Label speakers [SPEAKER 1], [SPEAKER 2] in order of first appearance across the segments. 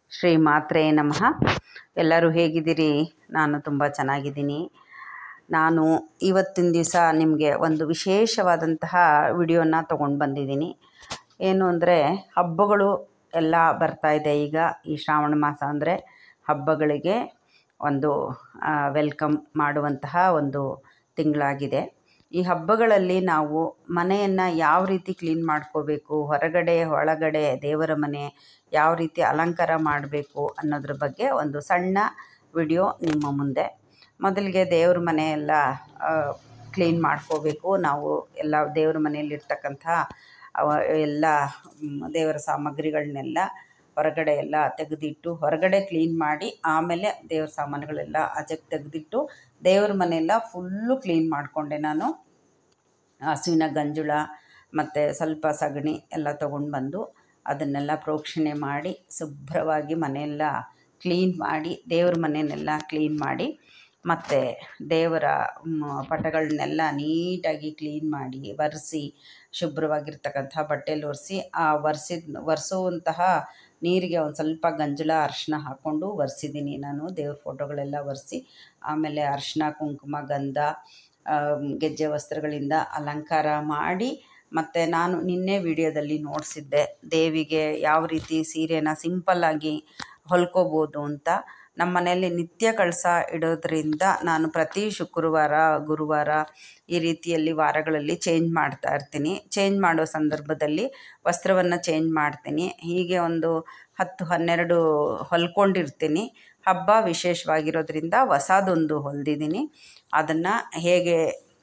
[SPEAKER 1] ಶ್ರೀ ಮಾತ್ರೇ ನಮಃ ಎಲ್ಲರೂ ಹೇಗಿದ್ದೀರಿ ನಾನು ತುಂಬ ಚೆನ್ನಾಗಿದ್ದೀನಿ ನಾನು ಇವತ್ತಿನ ದಿವಸ ನಿಮಗೆ ಒಂದು ವಿಶೇಷವಾದಂತಹ ವಿಡಿಯೋನ ತೊಗೊಂಡು ಬಂದಿದ್ದೀನಿ ಏನು ಅಂದರೆ ಹಬ್ಬಗಳು ಎಲ್ಲ ಬರ್ತಾ ಇದೆ ಈಗ ಈ ಶ್ರಾವಣ ಮಾಸ ಅಂದರೆ ಹಬ್ಬಗಳಿಗೆ ಒಂದು ವೆಲ್ಕಮ್ ಮಾಡುವಂತಹ ಒಂದು ತಿಂಗಳಾಗಿದೆ ಈ ಹಬ್ಬಗಳಲ್ಲಿ ನಾವು ಮನೆಯನ್ನು ಯಾವ ರೀತಿ ಕ್ಲೀನ್ ಮಾಡ್ಕೋಬೇಕು ಹೊರಗಡೆ ಒಳಗಡೆ ದೇವರ ಮನೆ ಯಾವ ರೀತಿ ಅಲಂಕಾರ ಮಾಡಬೇಕು ಅನ್ನೋದ್ರ ಬಗ್ಗೆ ಒಂದು ಸಣ್ಣ ವಿಡಿಯೋ ನಿಮ್ಮ ಮುಂದೆ ಮೊದಲಿಗೆ ದೇವ್ರ ಮನೆ ಎಲ್ಲ ಕ್ಲೀನ್ ಮಾಡ್ಕೋಬೇಕು ನಾವು ಎಲ್ಲ ದೇವ್ರ ಮನೆಯಲ್ಲಿರ್ತಕ್ಕಂಥ ಅವ ಎಲ್ಲ ಮ್, ದೇವರ ಸಾಮಗ್ರಿಗಳನ್ನೆಲ್ಲ ಹೊರಗಡೆ ಎಲ್ಲ ತೆಗೆದಿಟ್ಟು ಹೊರಗಡೆ ಕ್ಲೀನ್ ಮಾಡಿ ಆಮೇಲೆ ದೇವ್ರ ಸಾಮಾನುಗಳೆಲ್ಲ ಆಚೆಗೆ ತೆಗೆದಿಟ್ಟು ದೇವ್ರ ಮನೆಯೆಲ್ಲ ಫುಲ್ಲು ಕ್ಲೀನ್ ಮಾಡಿಕೊಂಡೆ ನಾನು ಹಸುವಿನ ಗಂಜುಳ ಮತ್ತು ಸ್ವಲ್ಪ ಸಗಣಿ ಎಲ್ಲ ತೊಗೊಂಡು ಬಂದು ಅದನ್ನೆಲ್ಲ ಪ್ರೋಕ್ಷಣೆ ಮಾಡಿ ಶುಭ್ರವಾಗಿ ಮನೆಯೆಲ್ಲ ಕ್ಲೀನ್ ಮಾಡಿ ದೇವ್ರ ಮನೆಯನ್ನೆಲ್ಲ ಕ್ಲೀನ್ ಮಾಡಿ ಮತ್ತು ದೇವರ ಮ್, ಪಟಗಳನ್ನೆಲ್ಲ ನೀಟಾಗಿ ಕ್ಲೀನ್ ಮಾಡಿ ಒರೆಸಿ ಶುಭ್ರವಾಗಿರ್ತಕ್ಕಂಥ ಬಟ್ಟೆಯಲ್ಲಿ ಒರೆಸಿ ಆ ಒರೆಸಿದ ಒರೆಸುವಂತಹ ನೀರಿಗೆ ಒಂದು ಸ್ವಲ್ಪ ಗಂಜಲ ಅರಿಶಿನ ಹಾಕ್ಕೊಂಡು ಒರೆಸಿದ್ದೀನಿ ನಾನು ದೇವ್ರ ಫೋಟೋಗಳೆಲ್ಲ ಒರೆಸಿ ಆಮೇಲೆ ಅರಿಶಿನ ಕುಂಕುಮ ಗಂಧ ಆಮ್, ಗೆಜ್ಜೆ ವಸ್ತ್ರಗಳಿಂದ ಅಲಂಕಾರ ಮಾಡಿ ಮತ್ತು ನಾನು ನಿನ್ನೆ ವಿಡಿಯೋದಲ್ಲಿ ನೋಡಿಸಿದ್ದೆ ದೇವಿಗೆ ಯಾವ ರೀತಿ ಸೀರೆನ ಸಿಂಪಲ್ಲಾಗಿ ಹೊಲ್ಕೋಬೋದು ಅಂತ ನಮ್ಮ ಮನೆಯಲ್ಲಿ ನಿತ್ಯ ಕಳಸ ಇಡೋದ್ರಿಂದ ನಾನು ಪ್ರತಿ ಶುಕ್ರವಾರ ಗುರುವಾರ ಈ ರೀತಿಯಲ್ಲಿ ವಾರಗಳಲ್ಲಿ ಚೇಂಜ್ ಮಾಡ್ತಾ ಇರ್ತೀನಿ ಚೇಂಜ್ ಮಾಡೋ ಸಂದರ್ಭದಲ್ಲಿ ವಸ್ತ್ರವನ್ನು ಚೇಂಜ್ ಮಾಡ್ತೀನಿ ಹೀಗೆ ಒಂದು ಹತ್ತು ಹನ್ನೆರಡು ಹೊಲ್ಕೊಂಡಿರ್ತೀನಿ ಹಬ್ಬ ವಿಶೇಷವಾಗಿರೋದ್ರಿಂದ ಹೊಸದೊಂದು ಹೊಲ್ದಿದ್ದೀನಿ ಅದನ್ನು ಹೇಗೆ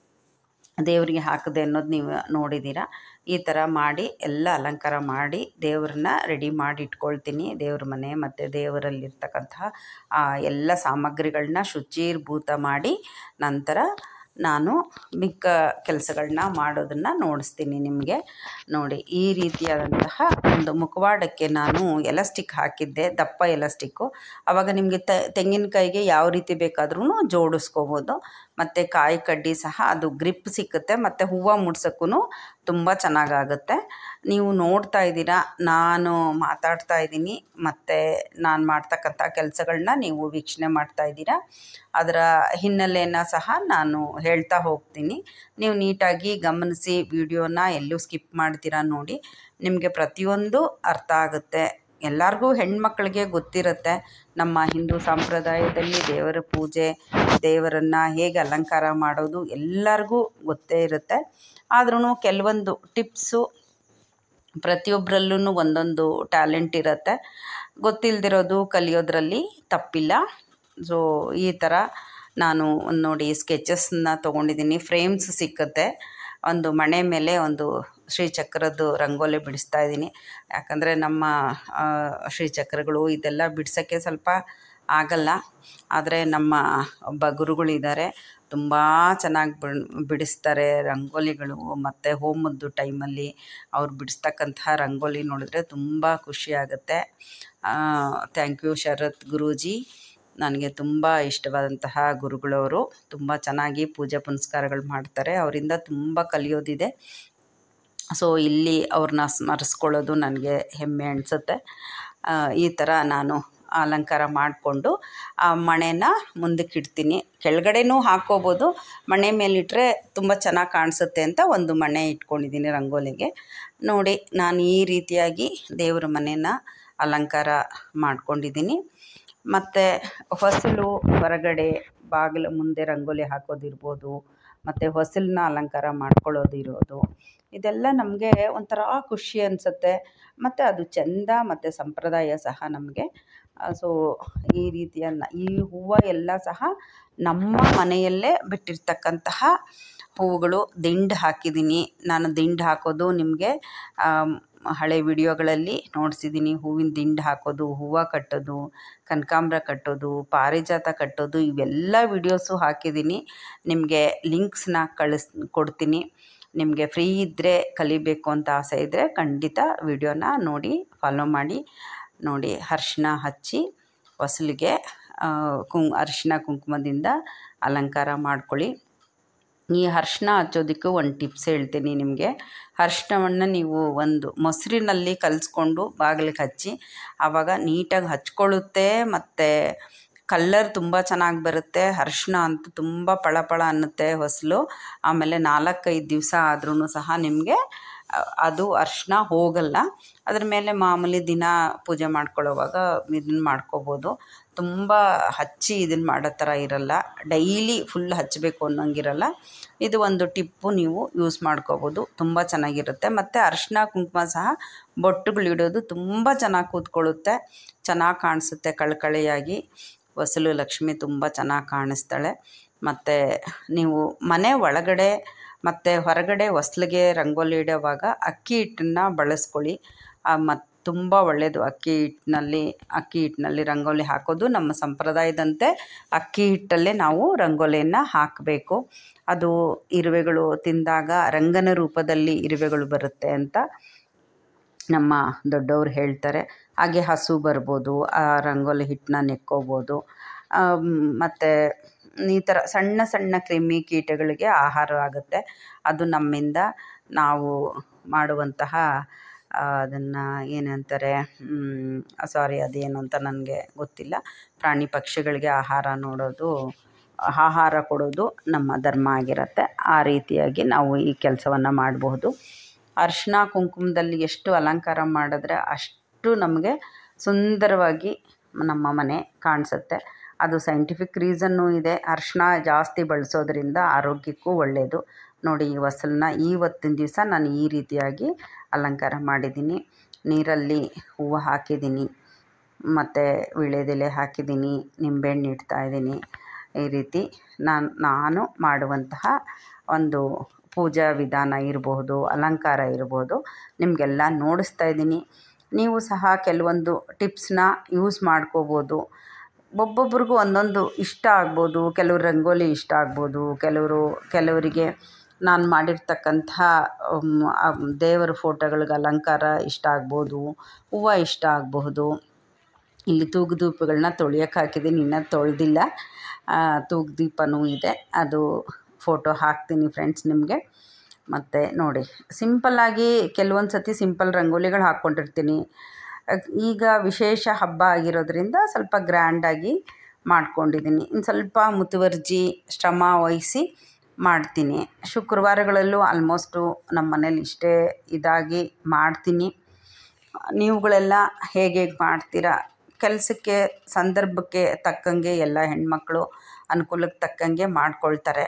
[SPEAKER 1] ದೇವರಿಗೆ ಹಾಕಿದೆ ಅನ್ನೋದು ನೀವು ನೋಡಿದ್ದೀರಾ ಈ ಥರ ಮಾಡಿ ಎಲ್ಲ ಅಲಂಕಾರ ಮಾಡಿ ದೇವ್ರನ್ನ ರೆಡಿ ಮಾಡಿ ಇಟ್ಕೊಳ್ತೀನಿ ದೇವ್ರ ಮನೆ ಮತ್ತು ದೇವರಲ್ಲಿರ್ತಕ್ಕಂತಹ ಆ ಎಲ್ಲ ಸಾಮಗ್ರಿಗಳನ್ನ ಶುಚೀರ್ಭೂತ ಮಾಡಿ ನಂತರ ನಾನು ಮಿಕ್ಕ ಕೆಲಸಗಳನ್ನ ಮಾಡೋದನ್ನು ನೋಡಿಸ್ತೀನಿ ನಿಮಗೆ ನೋಡಿ ಈ ರೀತಿಯಾದಂತಹ ಒಂದು ಮುಖವಾಡಕ್ಕೆ ನಾನು ಎಲಾಸ್ಟಿಕ್ ಹಾಕಿದ್ದೆ ದಪ್ಪ ಎಲಾಸ್ಟಿಕ್ಕು ಆವಾಗ ನಿಮಗೆ ತೆಂಗಿನಕಾಯಿಗೆ ಯಾವ ರೀತಿ ಬೇಕಾದ್ರೂ ಜೋಡಿಸ್ಕೋಬೋದು ಮತ್ತು ಕಾಯಿ ಕಡ್ಡಿ ಸಹ ಅದು ಗ್ರಿಪ್ ಸಿಕ್ಕುತ್ತೆ ಮತ್ತು ಹೂವು ಮುಡ್ಸೋಕ್ಕೂ ತುಂಬ ಚೆನ್ನಾಗಾಗುತ್ತೆ ನೀವು ನೋಡ್ತಾ ಇದ್ದೀರಾ ನಾನು ಮಾತಾಡ್ತಾ ಇದ್ದೀನಿ ಮತ್ತು ನಾನು ಮಾಡ್ತಕ್ಕಂಥ ಕೆಲಸಗಳನ್ನ ನೀವು ವೀಕ್ಷಣೆ ಮಾಡ್ತಾ ಇದ್ದೀರಾ ಅದರ ಹಿನ್ನೆಲೆಯನ್ನು ಸಹ ನಾನು ಹೇಳ್ತಾ ಹೋಗ್ತೀನಿ ನೀವು ನೀಟಾಗಿ ಗಮನಿಸಿ ವಿಡಿಯೋನ ಎಲ್ಲೂ ಸ್ಕಿಪ್ ಮಾಡ್ತೀರಾ ನೋಡಿ ನಿಮಗೆ ಪ್ರತಿಯೊಂದು ಅರ್ಥ ಆಗುತ್ತೆ ಎಲ್ಲರಿಗೂ ಹೆಣ್ಮಕ್ಳಿಗೆ ಗೊತ್ತಿರುತ್ತೆ ನಮ್ಮ ಹಿಂದೂ ಸಂಪ್ರದಾಯದಲ್ಲಿ ದೇವರ ಪೂಜೆ ದೇವರನ್ನು ಹೇಗೆ ಅಲಂಕಾರ ಮಾಡೋದು ಎಲ್ಲರಿಗೂ ಗೊತ್ತೇ ಇರುತ್ತೆ ಆದ್ರೂ ಕೆಲವೊಂದು ಟಿಪ್ಸು ಪ್ರತಿಯೊಬ್ಬರಲ್ಲೂ ಒಂದೊಂದು ಟ್ಯಾಲೆಂಟ್ ಇರುತ್ತೆ ಗೊತ್ತಿಲ್ಲದಿರೋದು ಕಲಿಯೋದ್ರಲ್ಲಿ ತಪ್ಪಿಲ್ಲ ಸೊ ಈ ಥರ ನಾನು ಒಂದು ನೋಡಿ ಸ್ಕೆಚಸ್ನ ತೊಗೊಂಡಿದ್ದೀನಿ ಫ್ರೇಮ್ಸ್ ಸಿಕ್ಕುತ್ತೆ ಒಂದು ಮಣೆ ಮೇಲೆ ಒಂದು ಶ್ರೀಚಕ್ರದ್ದು ರಂಗೋಲಿ ಬಿಡಿಸ್ತಾ ಇದ್ದೀನಿ ಯಾಕಂದರೆ ನಮ್ಮ ಆ, ಶ್ರೀಚಕ್ರಗಳು ಇದೆಲ್ಲ ಬಿಡ್ಸೋಕ್ಕೆ ಸ್ವಲ್ಪ ಆಗಲ್ಲ ಆದರೆ ನಮ್ಮ ಒಬ್ಬ ಗುರುಗಳಿದ್ದಾರೆ ತುಂಬ ಚೆನ್ನಾಗಿ ಬಿಡಿಸ್ತಾರೆ ರಂಗೋಲಿಗಳು ಮತ್ತು ಹೋಮದ್ದು ಟೈಮಲ್ಲಿ ಅವ್ರು ಬಿಡಿಸ್ತಕ್ಕಂತಹ ರಂಗೋಲಿ ನೋಡಿದ್ರೆ ತುಂಬ ಖುಷಿಯಾಗುತ್ತೆ ಥ್ಯಾಂಕ್ ಯು ಶರತ್ ಗುರೂಜಿ ನನಗೆ ತುಂಬ ಇಷ್ಟವಾದಂತಹ ಗುರುಗಳವರು ತುಂಬ ಚೆನ್ನಾಗಿ ಪೂಜೆ ಪುನಸ್ಕಾರಗಳು ಮಾಡ್ತಾರೆ ಅವರಿಂದ ತುಂಬ ಕಲಿಯೋದಿದೆ ಸೊ ಇಲ್ಲಿ ಅವ್ರನ್ನ ಸ್ಮರಿಸ್ಕೊಳ್ಳೋದು ನನಗೆ ಹೆಮ್ಮೆ ಅನಿಸುತ್ತೆ ಈ ಥರ ನಾನು ಅಲಂಕಾರ ಮಾಡಿಕೊಂಡು ಆ ಮಣೆನ ಮುಂದಕ್ಕೆ ಇಡ್ತೀನಿ ಕೆಳಗಡೆನೂ ಹಾಕ್ಕೋಬೋದು ಮಣೆ ಮೇಲಿಟ್ಟರೆ ತುಂಬ ಚೆನ್ನಾಗಿ ಕಾಣಿಸುತ್ತೆ ಅಂತ ಒಂದು ಮಣೆ ಇಟ್ಕೊಂಡಿದ್ದೀನಿ ರಂಗೋಲಿಗೆ ನೋಡಿ ನಾನು ಈ ರೀತಿಯಾಗಿ ದೇವ್ರ ಮನೇನ ಅಲಂಕಾರ ಮಾಡ್ಕೊಂಡಿದ್ದೀನಿ ಮತ್ತು ಹೊಸಲು ಹೊರಗಡೆ ಬಾಗಿಲು ಮುಂದೆ ರಂಗೋಲಿ ಹಾಕೋದಿರ್ಬೋದು ಮತ್ತು ಹೊಸಲನ್ನ ಅಲಂಕಾರ ಮಾಡ್ಕೊಳ್ಳೋದಿರೋದು ಇದೆಲ್ಲ ನಮಗೆ ಒಂಥರ ಖುಷಿ ಅನಿಸುತ್ತೆ ಮತ್ತು ಅದು ಚೆಂದ ಮತ್ತು ಸಂಪ್ರದಾಯ ಸಹ ನಮಗೆ ಸೊ ಈ ರೀತಿಯ ನ- ಈ ಹೂವು ಎಲ್ಲ ಸಹ ನಮ್ಮ ಮನೆಯಲ್ಲೇ ಬಿಟ್ಟಿರ್ತಕ್ಕಂತಹ ಹೂವುಗಳು ದಿಂಡು ಹಾಕಿದ್ದೀನಿ ನಾನು ದಿಂಡು ಹಾಕೋದು ನಿಮಗೆ ಹಳೆ ವಿಡಿಯೋಗಳಲ್ಲಿ ನೋಡಿಸಿದ್ದೀನಿ ಹೂವಿನ ದಿಂಡು ಹಾಕೋದು ಹೂವು ಕಟ್ಟೋದು ಕನಕಾಂಬ್ರ ಕಟ್ಟೋದು ಪಾರಿಜಾತ ಕಟ್ಟೋದು ಇವೆಲ್ಲ ವಿಡಿಯೋಸು ಹಾಕಿದ್ದೀನಿ ನಿಮಗೆ ಲಿಂಕ್ಸ್ನ ಕಳಿಸ್ ಕೊಡ್ತೀನಿ ನಿಮಗೆ ಫ್ರೀ ಇದ್ದರೆ ಕಲಿಬೇಕು ಅಂತ ಆಸೆ ಇದ್ದರೆ ಖಂಡಿತ ವಿಡಿಯೋನ ನೋಡಿ ಫಾಲೋ ಮಾಡಿ ನೋಡಿ ಅರ್ಶಿನ ಹಚ್ಚಿ ಹೊಸಲಿಗೆ ಕುಂ ಅರಿಶಿನ ಕುಂಕುಮದಿಂದ ಅಲಂಕಾರ ಮಾಡ್ಕೊಳ್ಳಿ ಈ ಅರ್ಶಿನ ಹಚ್ಚೋದಕ್ಕೆ ಒಂದು ಟಿಪ್ಸ್ ಹೇಳ್ತೀನಿ ನಿಮಗೆ ಅರ್ಶಿನವನ್ನು ನೀವು ಒಂದು ಮೊಸರಿನಲ್ಲಿ ಕಲಿಸ್ಕೊಂಡು ಬಾಗಿಲಿಗೆ ಹಚ್ಚಿ ಆವಾಗ ನೀಟಾಗಿ ಹಚ್ಕೊಳ್ಳುತ್ತೆ ಮತ್ತು ಕಲ್ಲರ್ ತುಂಬ ಚೆನ್ನಾಗಿ ಬರುತ್ತೆ ಅರ್ಶಿನ ಅಂತೂ ತುಂಬ ಪಳ ಪಳ ಅನ್ನುತ್ತೆ ಹೊಸಲು ಆಮೇಲೆ ನಾಲ್ಕೈದು ದಿವಸ ಆದ್ರೂ ಸಹ ನಿಮಗೆ ಅದು ಅರ್ಶಿನ ಹೋಗಲ್ಲ ಅದ್ರ ಮೇಲೆ ಮಾಮೂಲಿ ದಿನ ಪೂಜೆ ಮಾಡ್ಕೊಳ್ಳೋವಾಗ ಇದನ್ನ ಮಾಡ್ಕೋಬೋದು ತುಂಬ ಹಚ್ಚಿ ಇದನ್ನು ಮಾಡೋ ಥರ ಇರಲ್ಲ ಡೈಲಿ ಫುಲ್ ಹಚ್ಚಬೇಕು ಅನ್ನೋಂಗಿರಲ್ಲ ಇದು ಒಂದು ಟಿಪ್ಪು ನೀವು ಯೂಸ್ ಮಾಡ್ಕೋಬೋದು ತುಂಬ ಚೆನ್ನಾಗಿರುತ್ತೆ ಮತ್ತು ಅರಿಶಿನ ಕುಂಕುಮ ಸಹ ಬೊಟ್ಟುಗಳಿಡೋದು ತುಂಬ ಚೆನ್ನಾಗಿ ಕೂತ್ಕೊಳ್ಳುತ್ತೆ ಚೆನ್ನಾಗಿ ಕಾಣಿಸುತ್ತೆ ಕಳ್ಕಳಿಯಾಗಿ ಹೊಸಲು ಲಕ್ಷ್ಮಿ ತುಂಬ ಚೆನ್ನಾಗಿ ಕಾಣಿಸ್ತಾಳೆ ಮತ್ತು ನೀವು ಮನೆ ಒಳಗಡೆ ಮತ್ತು ಹೊರಗಡೆ ಹೊಸ್ಲಿಗೆ ರಂಗೋಲಿ ಇಡೋವಾಗ ಅಕ್ಕಿ ಹಿಟ್ಟನ್ನು ಬಳಸ್ಕೊಳ್ಳಿ ಮತ್ತು ತುಂಬ ಒಳ್ಳೆಯದು ಅಕ್ಕಿ ಹಿಟ್ಟಿನಲ್ಲಿ ಅಕ್ಕಿ ಹಿಟ್ಟಿನಲ್ಲಿ ರಂಗೋಲಿ ಹಾಕೋದು ನಮ್ಮ ಸಂಪ್ರದಾಯದಂತೆ ಅಕ್ಕಿ ಹಿಟ್ಟಲ್ಲೇ ನಾವು ರಂಗೋಲಿಯನ್ನು ಹಾಕಬೇಕು ಅದು ಇರುವೆಗಳು ತಿಂದಾಗ ರಂಗನ ರೂಪದಲ್ಲಿ ಇರುವೆಗಳು ಬರುತ್ತೆ ಅಂತ ನಮ್ಮ ದೊಡ್ಡವರು ಹೇಳ್ತಾರೆ ಹಾಗೆ ಹಸು ಬರ್ಬೋದು ಆ ರಂಗೋಲಿ ಹಿಟ್ಟನ್ನ ನೆಕ್ಕೋಬೋದು ಮತ್ತು ಈ ಥರ ಸಣ್ಣ ಸಣ್ಣ ಕ್ರಿಮಿ ಕೀಟಗಳಿಗೆ ಆಹಾರ ಆಗುತ್ತೆ ಅದು ನಮ್ಮಿಂದ ನಾವು ಮಾಡುವಂತಹ ಅದನ್ನು ಏನಂತಾರೆ ಸಾರಿ ಅದೇನು ಅಂತ ನನಗೆ ಗೊತ್ತಿಲ್ಲ ಪ್ರಾಣಿ ಪಕ್ಷಿಗಳಿಗೆ ಆಹಾರ ನೋಡೋದು ಆಹಾರ ಕೊಡೋದು ನಮ್ಮ ಧರ್ಮ ಆಗಿರುತ್ತೆ ಆ ರೀತಿಯಾಗಿ ನಾವು ಈ ಕೆಲಸವನ್ನು ಮಾಡಬಹುದು ಅರಿಶಿನ ಕುಂಕುಮದಲ್ಲಿ ಎಷ್ಟು ಅಲಂಕಾರ ಮಾಡಿದ್ರೆ ಅಷ್ಟು ನಮಗೆ ಸುಂದರವಾಗಿ ನಮ್ಮ ಮನೆ ಕಾಣಿಸುತ್ತೆ ಅದು ಸೈಂಟಿಫಿಕ್ ರೀಸನ್ನೂ ಇದೆ ಅರಿಶಿನ ಜಾಸ್ತಿ ಬಳಸೋದ್ರಿಂದ ಆರೋಗ್ಯಕ್ಕೂ ಒಳ್ಳೆಯದು ನೋಡಿ ಈ ಹೊಸಲನ್ನ ಇವತ್ತಿನ ದಿವಸ ನಾನು ಈ ರೀತಿಯಾಗಿ ಅಲಂಕಾರ ಮಾಡಿದ್ದೀನಿ ನೀರಲ್ಲಿ ಹೂವು ಹಾಕಿದ್ದೀನಿ ಮತ್ತು ವೀಳ್ಯದೆಲೆ ಹಾಕಿದ್ದೀನಿ ನಿಂಬೆಹಣ್ಣು ಇಡ್ತಾಯಿದ್ದೀನಿ ಈ ರೀತಿ ನಾನು ನಾನು ಮಾಡುವಂತಹ ಒಂದು ಪೂಜಾ ವಿಧಾನ ಇರಬಹುದು ಅಲಂಕಾರ ಇರ್ಬೋದು ನಿಮಗೆಲ್ಲ ನೋಡಿಸ್ತಾ ಇದ್ದೀನಿ ನೀವು ಸಹ ಕೆಲವೊಂದು ಟಿಪ್ಸ್ನ ಯೂಸ್ ಮಾಡ್ಕೋಬೋದು ಒಬ್ಬೊಬ್ರಿಗೂ ಒಂದೊಂದು ಇಷ್ಟ ಆಗ್ಬೋದು ಕೆಲವ್ರು ರಂಗೋಲಿ ಇಷ್ಟ ಆಗ್ಬೋದು ಕೆಲವರು ಕೆಲವರಿಗೆ ನಾನು ಮಾಡಿರ್ತಕ್ಕಂಥ ದೇವರ ಫೋಟೋಗಳಿಗೆ ಅಲಂಕಾರ ಇಷ್ಟ ಆಗ್ಬೋದು ಹೂವು ಇಷ್ಟ ಆಗಬಹುದು ಇಲ್ಲಿ ತೂಗುದೀಪಗಳನ್ನ ತೊಳಿಯೋಕೆ ಹಾಕಿದ್ದೀನಿ ಇನ್ನೂ ತೊಳೆದಿಲ್ಲ ತೂಗುದೀಪನೂ ಇದೆ ಅದು ಫೋಟೋ ಹಾಕ್ತೀನಿ ಫ್ರೆಂಡ್ಸ್ ನಿಮಗೆ ಮತ್ತು ನೋಡಿ ಸಿಂಪಲ್ಲಾಗಿ ಕೆಲವೊಂದು ಸತಿ ಸಿಂಪಲ್ ರಂಗೋಲಿಗಳು ಹಾಕ್ಕೊಂಡಿರ್ತೀನಿ ಈಗ ವಿಶೇಷ ಹಬ್ಬ ಆಗಿರೋದ್ರಿಂದ ಸ್ವಲ್ಪ ಗ್ರ್ಯಾಂಡಾಗಿ ಮಾಡ್ಕೊಂಡಿದ್ದೀನಿ ಇನ್ನು ಸ್ವಲ್ಪ ಮುತುವರ್ಜಿ ಶ್ರಮ ವಹಿಸಿ ಮಾಡ್ತೀನಿ ಶುಕ್ರವಾರಗಳಲ್ಲೂ ಆಲ್ಮೋಸ್ಟು ನಮ್ಮ ಮನೇಲಿ ಇಷ್ಟೇ ಇದಾಗಿ ಮಾಡ್ತೀನಿ ನೀವುಗಳೆಲ್ಲ ಹೇಗೆ ಹೇಗೆ ಮಾಡ್ತೀರಾ ಕೆಲಸಕ್ಕೆ ಸಂದರ್ಭಕ್ಕೆ ತಕ್ಕಂಗೆ ಎಲ್ಲ ಹೆಣ್ಮಕ್ಳು ಅನುಕೂಲಕ್ಕೆ ತಕ್ಕಂಗೆ ಮಾಡ್ಕೊಳ್ತಾರೆ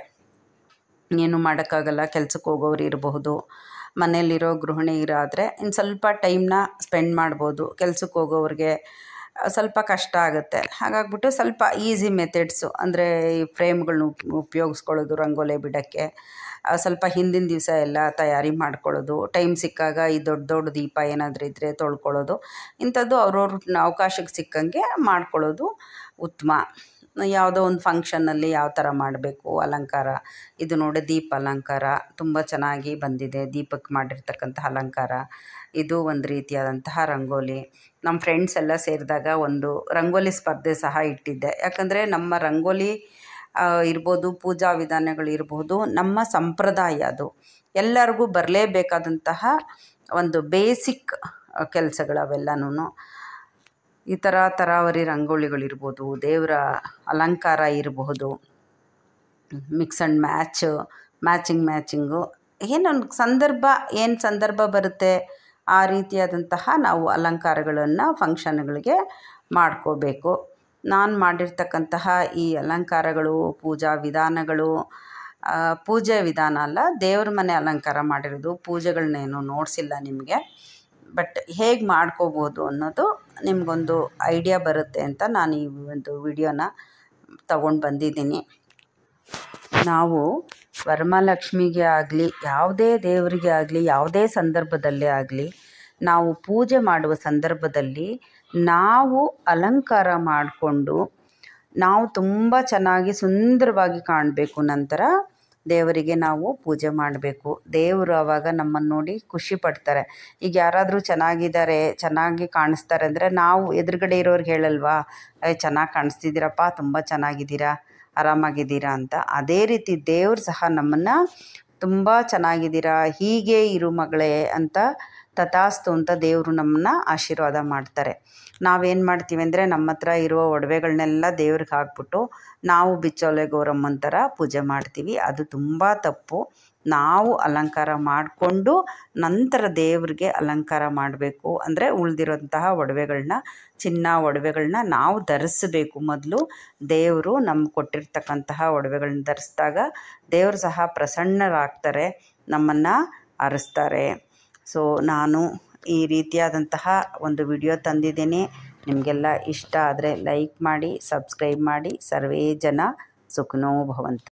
[SPEAKER 1] ಏನು ಮಾಡೋಕ್ಕಾಗಲ್ಲ ಕೆಲ್ಸಕ್ಕೆ ಹೋಗೋರು ಇರಬಹುದು ಮನೆಯಲ್ಲಿರೋ ಗೃಹಿಣಿಯರಾದರೆ ಇನ್ನು ಸ್ವಲ್ಪ ಟೈಮ್ನ ಸ್ಪೆಂಡ್ ಮಾಡ್ಬೋದು ಕೆಲ್ಸಕ್ಕೆ ಹೋಗೋವ್ರಿಗೆ ಸ್ವಲ್ಪ ಕಷ್ಟ ಆಗುತ್ತೆ ಹಾಗಾಗ್ಬಿಟ್ಟು ಸ್ವಲ್ಪ ಈಸಿ ಮೆಥಡ್ಸು ಅಂದರೆ ಈ ಫ್ರೇಮ್ಗಳ್ನ ಉಪಯೋಗಿಸ್ಕೊಳ್ಳೋದು ರಂಗೋಲಿ ಬಿಡೋಕ್ಕೆ ಸ್ವಲ್ಪ ಹಿಂದಿನ ದಿವಸ ಎಲ್ಲ ತಯಾರಿ ಮಾಡ್ಕೊಳ್ಳೋದು ಟೈಮ್ ಸಿಕ್ಕಾಗ ಈ ದೊಡ್ಡ ದೊಡ್ಡ ದೀಪ ಏನಾದರೂ ಇದ್ದರೆ ತೊಳ್ಕೊಳ್ಳೋದು ಇಂಥದ್ದು ಅವ್ರವ್ರ ಅವಕಾಶಕ್ಕೆ ಸಿಕ್ಕಂಗೆ ಮಾಡ್ಕೊಳ್ಳೋದು ಉತ್ತಮ ಯಾವುದೋ ಒಂದು ಫಂಕ್ಷನ್ನಲ್ಲಿ ಯಾವ ಥರ ಮಾಡಬೇಕು ಅಲಂಕಾರ ಇದು ನೋಡಿ ದೀಪ ಅಲಂಕಾರ ತುಂಬ ಚೆನ್ನಾಗಿ ಬಂದಿದೆ ದೀಪಕ್ಕೆ ಮಾಡಿರ್ತಕ್ಕಂತಹ ಅಲಂಕಾರ ಇದು ಒಂದು ರೀತಿಯಾದಂತಹ ರಂಗೋಲಿ ನಮ್ಮ ಫ್ರೆಂಡ್ಸ್ ಎಲ್ಲ ಸೇರಿದಾಗ ಒಂದು ರಂಗೋಲಿ ಸ್ಪರ್ಧೆ ಸಹ ಇಟ್ಟಿದ್ದೆ ಯಾಕಂದರೆ ನಮ್ಮ ರಂಗೋಲಿ ಇರ್ಬೋದು ಪೂಜಾ ವಿಧಾನಗಳು ಇರ್ಬೋದು ನಮ್ಮ ಸಂಪ್ರದಾಯ ಅದು ಎಲ್ಲರಿಗೂ ಬರಲೇಬೇಕಾದಂತಹ ಒಂದು ಬೇಸಿಕ್ ಕೆಲಸಗಳು ಅವೆಲ್ಲನೂ ಈ ಥರ ತರಾವರಿ ರಂಗೋಲಿಗಳಿರ್ಬೋದು ದೇವರ ಅಲಂಕಾರ ಇರಬಹುದು mix and match matching matching ಏನೊಂದು ಸಂದರ್ಭ ಏನು ಸಂದರ್ಭ ಬರುತ್ತೆ ಆ ರೀತಿಯಾದಂತಹ ನಾವು ಅಲಂಕಾರಗಳನ್ನು ಫಂಕ್ಷನ್ಗಳಿಗೆ ಮಾಡ್ಕೋಬೇಕು ನಾನು ಮಾಡಿರ್ತಕ್ಕಂತಹ ಈ ಅಲಂಕಾರಗಳು ಪೂಜಾ ವಿಧಾನಗಳು ಪೂಜೆ ವಿಧಾನ ಅಲ್ಲ ದೇವ್ರ ಮನೆ ಅಲಂಕಾರ ಮಾಡಿರೋದು ಪೂಜೆಗಳನ್ನೇನು ನೋಡಿಸಿಲ್ಲ ನಿಮಗೆ ಬಟ್ ಹೇಗೆ ಮಾಡ್ಕೋಬೋದು ಅನ್ನೋದು ನಿಮಗೊಂದು ಐಡಿಯಾ ಬರುತ್ತೆ ಅಂತ ನಾನು ಈ ಒಂದು ವಿಡಿಯೋನ ತಗೊಂಡು ಬಂದಿದ್ದೀನಿ ನಾವು ವರಮಹಾಲಕ್ಷ್ಮಿಗೆ ಆಗಲಿ ಯಾವುದೇ ದೇವರಿಗೆ ಆಗಲಿ ಯಾವುದೇ ಸಂದರ್ಭದಲ್ಲೇ ಆಗಲಿ ನಾವು ಪೂಜೆ ಮಾಡುವ ಸಂದರ್ಭದಲ್ಲಿ ನಾವು ಅಲಂಕಾರ ಮಾಡಿಕೊಂಡು ನಾವು ತುಂಬ ಚೆನ್ನಾಗಿ ಸುಂದರವಾಗಿ ಕಾಣಬೇಕು ನಂತರ ದೇವರಿಗೆ ನಾವು ಪೂಜೆ ಮಾಡಬೇಕು ದೇವರು ಆವಾಗ ನಮ್ಮನ್ನು ನೋಡಿ ಖುಷಿ ಪಡ್ತಾರೆ ಈಗ ಯಾರಾದರೂ ಚೆನ್ನಾಗಿದ್ದಾರೆ ಚೆನ್ನಾಗಿ ಕಾಣಿಸ್ತಾರೆ ಅಂದರೆ ನಾವು ಎದುರುಗಡೆ ಇರೋರಿಗೆ ಹೇಳಲ್ವಾ ಏ ಚೆನ್ನಾಗಿ ಕಾಣಿಸ್ತಿದ್ದೀರಪ್ಪ ತುಂಬ ಚೆನ್ನಾಗಿದ್ದೀರಾ ಆರಾಮಾಗಿದ್ದೀರಾ ಅಂತ ಅದೇ ರೀತಿ ದೇವ್ರು ಸಹ ನಮ್ಮನ್ನು ತುಂಬ ಚೆನ್ನಾಗಿದ್ದೀರಾ ಹೀಗೆ ಇರು ಮಗಳೇ ಅಂತ ತಥಾಸ್ತು ಅಂತ ದೇವರು ನಮ್ಮನ್ನ ಆಶೀರ್ವಾದ ಮಾಡ್ತಾರೆ ನಾವೇನು ಮಾಡ್ತೀವಿ ಅಂದರೆ ನಮ್ಮ ಹತ್ರ ಇರುವ ಒಡವೆಗಳನ್ನೆಲ್ಲ ದೇವ್ರಿಗೆ ಹಾಕ್ಬಿಟ್ಟು ನಾವು ಬಿಚ್ಚೋಲೆ ಗೌರಮ್ಮನ ಥರ ಪೂಜೆ ಮಾಡ್ತೀವಿ ಅದು ತುಂಬ ತಪ್ಪು ನಾವು ಅಲಂಕಾರ ಮಾಡಿಕೊಂಡು ನಂತರ ದೇವ್ರಿಗೆ ಅಲಂಕಾರ ಮಾಡಬೇಕು ಅಂದರೆ ಉಳಿದಿರೋಂತಹ ಒಡವೆಗಳನ್ನ ಚಿನ್ನ ಒಡವೆಗಳನ್ನ ನಾವು ಧರಿಸಬೇಕು ಮೊದಲು ದೇವರು ನಮ್ಗೆ ಕೊಟ್ಟಿರ್ತಕ್ಕಂತಹ ಒಡವೆಗಳನ್ನ ಧರಿಸಿದಾಗ ದೇವರು ಸಹ ಪ್ರಸನ್ನರಾಗ್ತಾರೆ ನಮ್ಮನ್ನು ಅರಸ್ತಾರೆ ಸೊ ನಾನು ಈ ರೀತಿಯಾದಂತಹ ಒಂದು ವಿಡಿಯೋ ತಂದಿದ್ದೇನೆ ನಿಮಗೆಲ್ಲ ಇಷ್ಟ ಆದರೆ ಲೈಕ್ ಮಾಡಿ ಸಬ್ಸ್ಕ್ರೈಬ್ ಮಾಡಿ ಸರ್ವೇ ಜನ ಸುಖನೋ ಭವಂತು